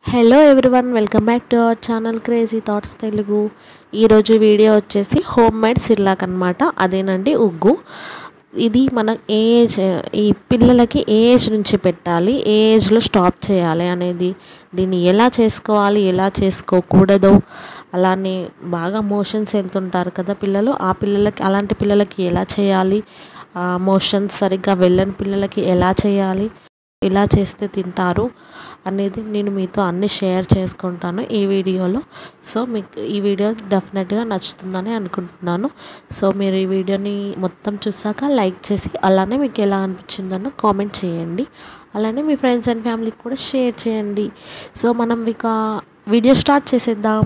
hello everyone welcome back to our channel crazy thoughts Telugu ఈరోజు video వచ్చేసి home made Cerelac అనమాట అదేనండి ఉగ్గు ఇది మన ఏ ఏజ్ ఈ పిల్లలకి ఏ ఏజ్ నుంచి పెట్టాలి ఏ ఏజ్లో స్టాప్ చేయాలి అనేది దీన్ని ఎలా చేసుకోవాలి ఎలా చేసుకోకూడదో అలానే బాగా మోషన్స్ వెళ్తుంటారు కదా పిల్లలు ఆ పిల్లలకి అలాంటి పిల్లలకి ఎలా చేయాలి మోషన్స్ సరిగ్గా వెళ్ళని పిల్లలకి ఎలా చేయాలి ఎలా చేస్తే తింటారు అనేది నేను మీతో అన్ని షేర్ చేసుకుంటాను ఈ వీడియోలో సో మీకు ఈ వీడియో డెఫినెట్గా నచ్చుతుందని అనుకుంటున్నాను సో మీరు ఈ వీడియోని మొత్తం చూసాక లైక్ చేసి అలానే మీకు ఎలా అనిపించిందనో కామెంట్ చేయండి అలానే మీ ఫ్రెండ్స్ అండ్ ఫ్యామిలీకి కూడా షేర్ చేయండి సో మనం ఇక వీడియో స్టార్ట్ చేసేద్దాం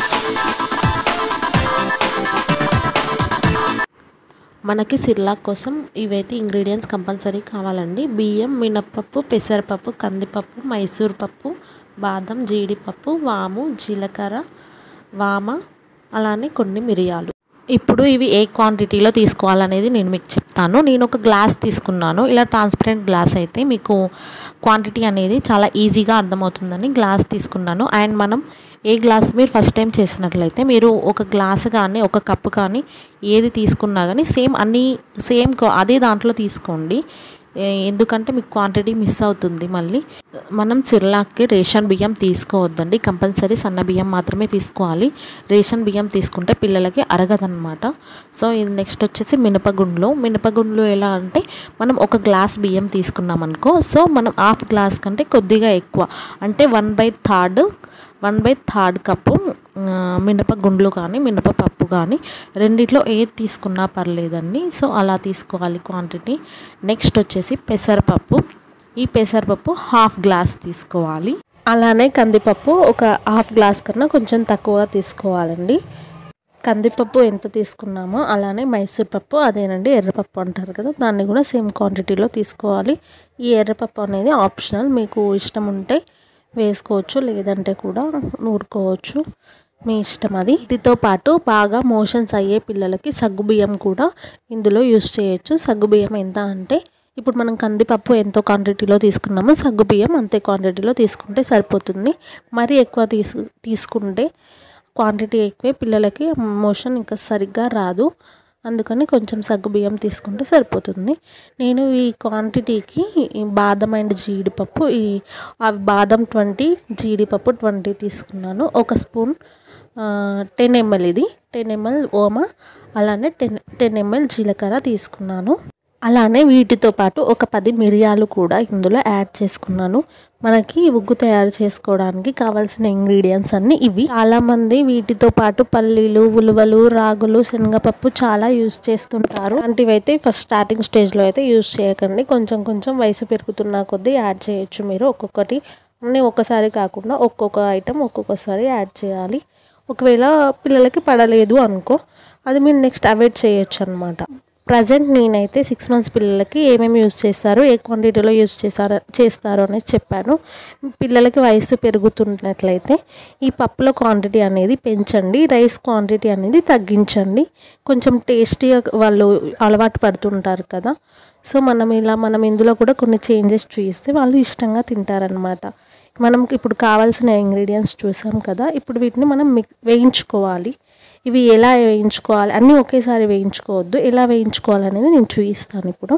మనకి సిర్లాక్ కోసం ఇవైతే ఇంగ్రీడియంట్స్ కంపల్సరీ కావాలండి బియ్యం మినప్పప్పు పెసరపప్పు కందిపప్పు మైసూర్ పప్పు బాదం జీడిపప్పు వాము జీలకర్ర వామ అలానే కొన్ని మిరియాలు ఇప్పుడు ఇవి ఏ క్వాంటిటీలో తీసుకోవాలనేది నేను మీకు చెప్తాను నేను ఒక గ్లాస్ తీసుకున్నాను ఇలా ట్రాన్స్పరెంట్ గ్లాస్ అయితే మీకు క్వాంటిటీ అనేది చాలా ఈజీగా అర్థమవుతుందని గ్లాస్ తీసుకున్నాను అండ్ మనం ఏ గ్లాస్ మీరు ఫస్ట్ టైం చేసినట్లయితే మీరు ఒక గ్లాస్ కానీ ఒక కప్పు కానీ ఏది తీసుకున్నా కానీ సేమ్ అన్నీ సేమ్ అదే దాంట్లో తీసుకోండి ఎందుకంటే మీకు క్వాంటిటీ మిస్ అవుతుంది మళ్ళీ మనం సిర్లాక్కి రేషన్ బియ్యం తీసుకోవద్దండి కంపల్సరీ సన్న బియ్యం మాత్రమే తీసుకోవాలి రేషన్ బియ్యం తీసుకుంటే పిల్లలకి అరగదనమాట సో ఇది నెక్స్ట్ వచ్చేసి మినపగుండ్లు మినపగుండ్లు ఎలా అంటే మనం ఒక గ్లాస్ బియ్యం తీసుకున్నాం అనుకో సో మనం హాఫ్ గ్లాస్ కంటే కొద్దిగా ఎక్కువ అంటే one by third one by third cup మినప గుండ్లు కానీ మినపపప్పు కానీ రెండిట్లో ఏది తీసుకున్నా పర్లేదండి సో అలా తీసుకోవాలి క్వాంటిటీ నెక్స్ట్ వచ్చేసి పెసరపప్పు ఈ పెసరపప్పు హాఫ్ గ్లాస్ తీసుకోవాలి అలానే కందిపప్పు ఒక హాఫ్ గ్లాస్ కన్నా కొంచెం తక్కువగా తీసుకోవాలండి కందిపప్పు ఎంత తీసుకున్నామో అలానే మైసూర్ పప్పు అదేనండి ఎర్రపప్పు అంటారు కదా దాన్ని కూడా సేమ్ క్వాంటిటీలో తీసుకోవాలి ఈ ఎర్రపప్పు అనేది ఆప్షనల్ మీకు ఇష్టం ఉంటే వేసుకోవచ్చు లేదంటే కూడా నూరుకోవచ్చు మీ ఇష్టం అది వీటితో పాటు బాగా మోషన్స్ అయ్యే పిల్లలకి సగ్గుబియ్యం కూడా ఇందులో యూస్ చేయొచ్చు సగ్గుబియ్యం ఎంత అంటే ఇప్పుడు మనం కందిపప్పు ఎంతో క్వాంటిటీలో తీసుకున్నామో సగ్గుబియ్యం అంతే క్వాంటిటీలో తీసుకుంటే సరిపోతుంది మరీ ఎక్కువ తీసు తీసుకుంటే క్వాంటిటీ ఎక్కువే పిల్లలకి మోషన్ ఇంకా సరిగ్గా రాదు అందుకని కొంచెం సగ్గుబియ్యం తీసుకుంటే సరిపోతుంది నేను ఈ క్వాంటిటీకి బాదం అండ్ జీడిపప్పు ఈ అవి బాదం ట్వంటీ జీడిపప్పు ట్వంటీ తీసుకున్నాను ఒక స్పూన్ టెన్ ఎంఎల్ ఇది టెన్ ఎంఎల్ ఓమా అలానే టెన్ టెన్ ఎంఎల్ జీలకర్ర తీసుకున్నాను అలానే వీటితో పాటు ఒక పది మిరియాలు కూడా ఇందులో యాడ్ చేసుకున్నాను మనకి ఉగ్గు తయారు చేసుకోవడానికి కావాల్సిన ఇంగ్రీడియంట్స్ అన్నీ ఇవి చాలామంది వీటితో పాటు పల్లీలు ఉలువలు రాగులు శనగపప్పు చాలా యూస్ చేస్తుంటారు అలాంటివైతే ఫస్ట్ స్టార్టింగ్ స్టేజ్లో అయితే యూస్ చేయకండి కొంచెం కొంచెం వయసు పెరుగుతున్న కొద్దీ యాడ్ చేయొచ్చు మీరు ఒక్కొక్కటి అన్నీ ఒక్కసారి కాకుండా ఒక్కొక్క ఐటెం ఒక్కొక్కసారి యాడ్ చేయాలి ఒకవేళ పిల్లలకి పడలేదు అనుకో అది మీరు నెక్స్ట్ అవాయిడ్ చేయొచ్చు అనమాట ప్రజెంట్ నేనైతే సిక్స్ మంత్స్ పిల్లలకి ఏమేమి యూజ్ చేస్తారు ఏ క్వాంటిటీలో యూజ్ చేశారు చేస్తారు అనేది చెప్పాను పిల్లలకి వయసు పెరుగుతున్నట్లయితే ఈ పప్పుల క్వాంటిటీ అనేది పెంచండి రైస్ క్వాంటిటీ అనేది తగ్గించండి కొంచెం టేస్టీగా వాళ్ళు అలవాటు పడుతుంటారు కదా సో మనం ఇలా మనం ఇందులో కూడా కొన్ని చేంజెస్ చూస్తే వాళ్ళు ఇష్టంగా తింటారనమాట మనం ఇప్పుడు కావాల్సిన ఇంగ్రీడియంట్స్ చూసాం కదా ఇప్పుడు వీటిని మనం వేయించుకోవాలి ఇవి ఎలా వేయించుకోవాలి అన్నీ ఒకేసారి వేయించుకోవద్దు ఎలా వేయించుకోవాలనేది నేను చూపిస్తాను ఇప్పుడు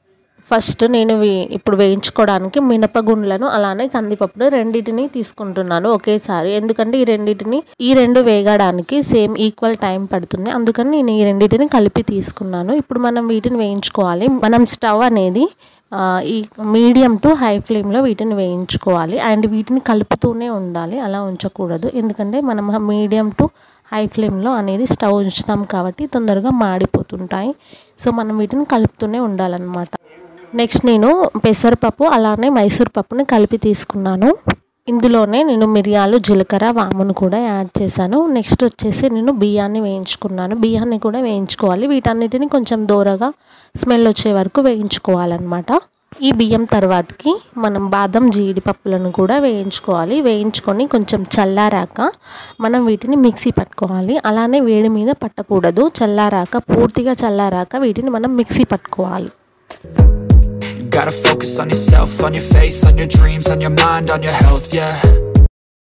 ఫస్ట్ నేను ఇప్పుడు వేయించుకోవడానికి మినపగుండ్లను అలానే కందిపప్పును రెండింటిని తీసుకుంటున్నాను ఒకేసారి ఎందుకంటే ఈ రెండింటిని ఈ రెండు వేగడానికి సేమ్ ఈక్వల్ టైం పడుతుంది అందుకని నేను ఈ రెండింటిని కలిపి తీసుకున్నాను ఇప్పుడు మనం వీటిని వేయించుకోవాలి మనం స్టవ్ అనేది ఈ మీడియం టు హై ఫ్లేమ్లో వీటిని వేయించుకోవాలి అండ్ వీటిని కలుపుతూనే ఉండాలి అలా ఉంచకూడదు ఎందుకంటే మనం మీడియం టు హై ఫ్లేమ్లో అనేది స్టవ్ ఉంచుతాం కాబట్టి తొందరగా మాడిపోతుంటాయి సో మనం వీటిని కలుపుతూనే ఉండాలన్నమాట నెక్స్ట్ నేను పెసరపప్పు అలానే మైసూర్ పప్పుని కలిపి తీసుకున్నాను ఇందులోనే నేను మిరియాలు జీలకర్ర వామును కూడా యాడ్ చేశాను నెక్స్ట్ వచ్చేసి నేను బియ్యాన్ని వేయించుకున్నాను బియ్యాన్ని కూడా వేయించుకోవాలి వీటన్నిటిని కొంచెం దూరగా స్మెల్ వచ్చే వరకు వేయించుకోవాలన్నమాట ఈ బియ్యం తర్వాతకి మనం బాదం జీడిపప్పులను కూడా వేయించుకోవాలి వేయించుకొని కొంచెం చల్లారాక మనం వీటిని మిక్సీ పట్టుకోవాలి అలానే వేడి మీద పట్టకూడదు చల్లారాక పూర్తిగా చల్లారాక వీటిని మనం మిక్సీ పట్టుకోవాలి Gotta focus on yourself, on your faith, on your dreams, on your mind, on your health, yeah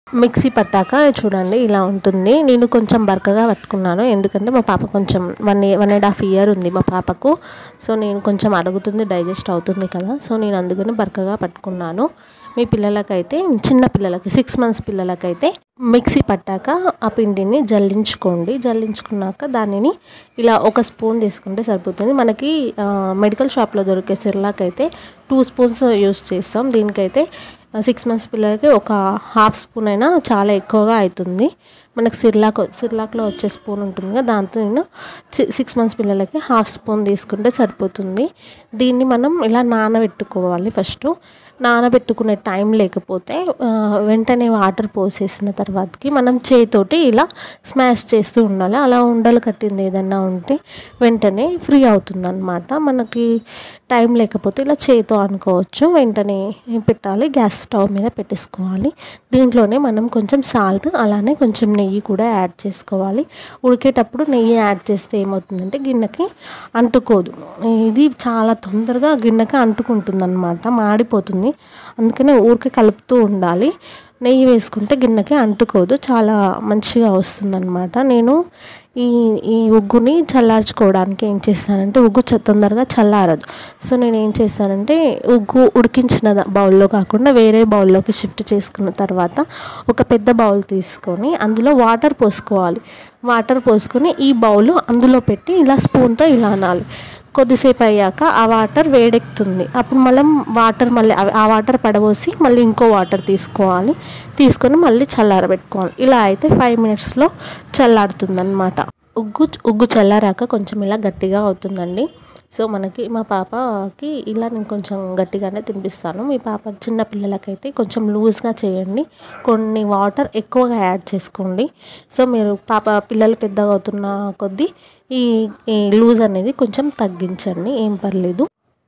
mixie పట్టాక చూడండి ఇలా ఉంటుంది నేను కొంచెం బరకగా పట్టుకున్నాను ఎందుకంటే మా పాప కొంచెం one one and half year ఉంది మా పాపకు సో నేను కొంచెం అడుగుతుంది డైజెస్ట్ అవుతుంది కదా సో నేను అందుకని బరకగా పట్టుకున్నాను మీ పిల్లలకైతే చిన్న పిల్లలకి సిక్స్ మంత్స్ పిల్లలకైతే మిక్సీ పట్టాక ఆ పిండిని జల్లించుకోండి జల్లించుకున్నాక దానిని ఇలా ఒక స్పూన్ తీసుకుంటే సరిపోతుంది మనకి మెడికల్ షాప్లో దొరికే సిర్లాక్ అయితే టూ స్పూన్స్ యూస్ చేస్తాం దీనికైతే సిక్స్ మంత్స్ పిల్లలకి ఒక హాఫ్ స్పూన్ అయినా చాలా ఎక్కువగా అవుతుంది మనకు సిర్లాక్ సిర్లాక్లో వచ్చే స్పూన్ ఉంటుంది కదా దాంతో నేను సిక్స్ మంత్స్ పిల్లలకి హాఫ్ స్పూన్ తీసుకుంటే సరిపోతుంది దీన్ని మనం ఇలా నానబెట్టుకోవాలి ఫస్ట్ నానబెట్టుకునే టైం లేకపోతే వెంటనే వాటర్ పోసేసిన తర్వాతకి మనం చేయితోటి ఇలా స్మాష్ చేస్తూ ఉండాలి అలా ఉండలు కట్టింది ఏదన్నా ఉంటే వెంటనే ఫ్రీ అవుతుంది అనమాట మనకి టైం లేకపోతే ఇలా చేతితో అనుకోవచ్చు వెంటనే పెట్టాలి గ్యాస్ స్టవ్ మీద పెట్టేసుకోవాలి దీంట్లోనే మనం కొంచెం సాల్ట్ అలానే కొంచెం నెయ్యి కూడా యాడ్ చేసుకోవాలి ఉడికేటప్పుడు నెయ్యి యాడ్ చేస్తే ఏమవుతుందంటే గిన్నెకి అంటుకోదు ఇది చాలా తొందరగా గిన్నెకి అంటుకుంటుంది అనమాట మాడిపోతుంది అందుకనే ఊరికే కలుపుతూ ఉండాలి నెయ్యి వేసుకుంటే గిన్నెకి అంటుకోదు చాలా మంచిగా వస్తుందన్నమాట నేను ఈ ఈ ఉగ్గుని చల్లార్చుకోవడానికి ఏం చేస్తానంటే ఉగ్గు తొందరగా చల్లారదు సో నేను ఏం చేస్తానంటే ఉగ్గు ఉడికించిన బౌల్లో కాకుండా వేరే బౌల్లోకి షిఫ్ట్ చేసుకున్న తర్వాత ఒక పెద్ద బౌల్ తీసుకొని అందులో వాటర్ పోసుకోవాలి వాటర్ పోసుకొని ఈ బౌల్ అందులో పెట్టి ఇలా స్పూన్తో ఇలా అనాలి కొద్దిసేపు అయ్యాక ఆ వాటర్ వేడెక్కుతుంది అప్పుడు మనం వాటర్ మళ్ళీ ఆ వాటర్ పడబోసి మళ్ళీ ఇంకో వాటర్ తీసుకోవాలి తీసుకొని మళ్ళీ చల్లారబెట్టుకోవాలి ఇలా అయితే ఫైవ్ మినిట్స్లో చల్లారుతుంది అనమాట ఉగ్గు ఉగ్గు చల్లారాక కొంచెం ఇలా గట్టిగా అవుతుందండి సో మనకి మా పాపకి ఇలా నేను కొంచెం గట్టిగానే తినిపిస్తాను మీ పాప చిన్న పిల్లలకైతే కొంచెం లూజ్గా చేయండి కొన్ని వాటర్ ఎక్కువగా యాడ్ చేసుకోండి సో మీరు పాప పిల్లలు పెద్దగా అవుతున్న కొద్దీ ఈ ఈ లూజ్ అనేది కొంచెం తగ్గించండి ఏం పర్లేదు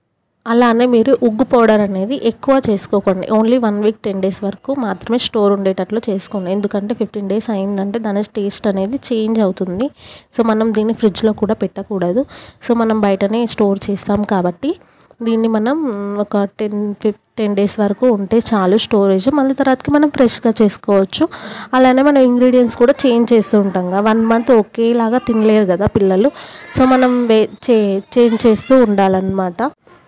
అలానే మీరు ఉగ్గు పౌడర్ అనేది ఎక్కువ చేసుకోకండి only one week ten days వరకు మాత్రమే స్టోర్ ఉండేటట్లు చేసుకోండి ఎందుకంటే ఫిఫ్టీన్ డేస్ అయిందంటే దాని టేస్ట్ అనేది చేంజ్ అవుతుంది సో మనం దీన్ని ఫ్రిడ్జ్లో కూడా పెట్టకూడదు సో మనం బయటనే స్టోర్ చేస్తాం కాబట్టి దీన్ని మనం ఒక టెన్ ఫిఫ్ టెన్ డేస్ వరకు ఉంటే చాలు స్టోరేజ్ మళ్ళీ తర్వాతకి మనం ఫ్రెష్గా చేసుకోవచ్చు అలానే మనం ఇంగ్రీడియంట్స్ కూడా చేంజ్ చేస్తూ ఉంటాం కదా వన్ మంత్ ఒకేలాగా తినలేరు కదా పిల్లలు సో మనం వే చే చేంజ్ చేస్తూ ఉండాలన్నమాట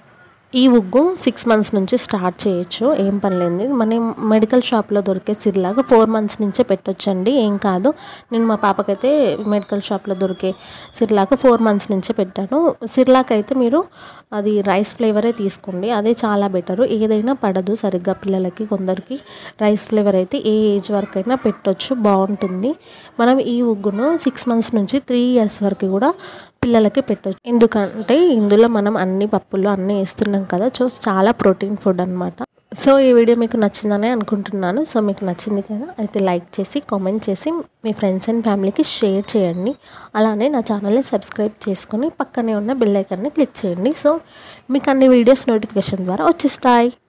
ఈ ఉగ్గు సిక్స్ మంత్స్ నుంచి స్టార్ట్ చేయొచ్చు ఏం పనిలేదు మనం మెడికల్ షాప్లో దొరికే సిర్లాగా ఫోర్ మంత్స్ నుంచే పెట్టొచ్చండి ఏం కాదు నేను మా పాపకైతే మెడికల్ షాప్లో దొరికే సిర్లాగా ఫోర్ మంత్స్ నుంచే పెట్టాను సిర్లాక్ అయితే మీరు అది రైస్ ఫ్లేవరే తీసుకోండి అదే చాలా బెటరు ఏదైనా పడదు సరిగ్గా పిల్లలకి కొందరికి రైస్ ఫ్లేవర్ అయితే ఏ ఏజ్ వరకు అయినా పెట్టొచ్చు బాగుంటుంది మనం ఈ ఉగ్గును సిక్స్ మంత్స్ నుంచి త్రీ ఇయర్స్ వరకు కూడా పిల్లలకి పెట్టవచ్చు ఎందుకంటే ఇందులో మనం అన్ని పప్పులు అన్నీ వేస్తున్నాం కదా సో చాలా ప్రోటీన్ ఫుడ్ అనమాట సో ఈ వీడియో మీకు నచ్చిందని అనుకుంటున్నాను సో మీకు నచ్చింది కదా అయితే లైక్ చేసి కామెంట్ చేసి మీ ఫ్రెండ్స్ అండ్ ఫ్యామిలీకి షేర్ చేయండి అలానే నా ఛానల్ని సబ్స్క్రైబ్ చేసుకొని పక్కనే ఉన్న బెల్ ఐకాన్ని క్లిక్ చేయండి సో మీకు అన్ని వీడియోస్ నోటిఫికేషన్ ద్వారా వచ్చేస్తాయి